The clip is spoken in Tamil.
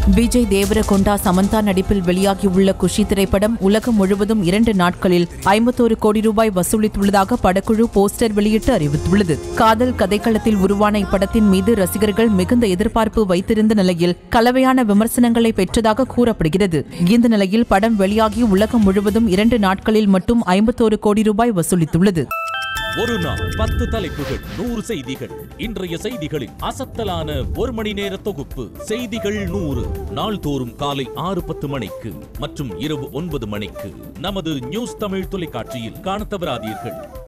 விஜய் தேவரகொண்டா சமந்தா நடிப்பில் வெளியாகியுள்ள குஷி திரைப்படம் உலகம் முழுவதும் இரண்டு நாட்களில் ஐம்பத்தோரு கோடி ரூபாய் வசூலித்துள்ளதாக படக்குழு போஸ்டர் வெளியிட்டு அறிவித்துள்ளது காதல் கதைக்களத்தில் உருவான இப்படத்தின் மீது ரசிகர்கள் மிகுந்த எதிர்பார்ப்பு வைத்திருந்த நிலையில் கலவையான விமர்சனங்களை பெற்றதாக கூறப்படுகிறது இந்த நிலையில் படம் வெளியாகி உலகம் முழுவதும் இரண்டு நாட்களில் மட்டும் ஐம்பத்தோரு கோடி ரூபாய் வசூலித்துள்ளது ஒரு நாள் பத்து தலைப்புகள் நூறு செய்திகள் இன்றைய செய்திகளின் அசத்தலான ஒரு மணி நேர தொகுப்பு செய்திகள் நூறு நாள்தோறும் காலை ஆறு பத்து மணிக்கு மற்றும் இரவு ஒன்பது மணிக்கு நமது நியூஸ் தமிழ் தொலைக்காட்சியில் காணத் தவறாதீர்கள்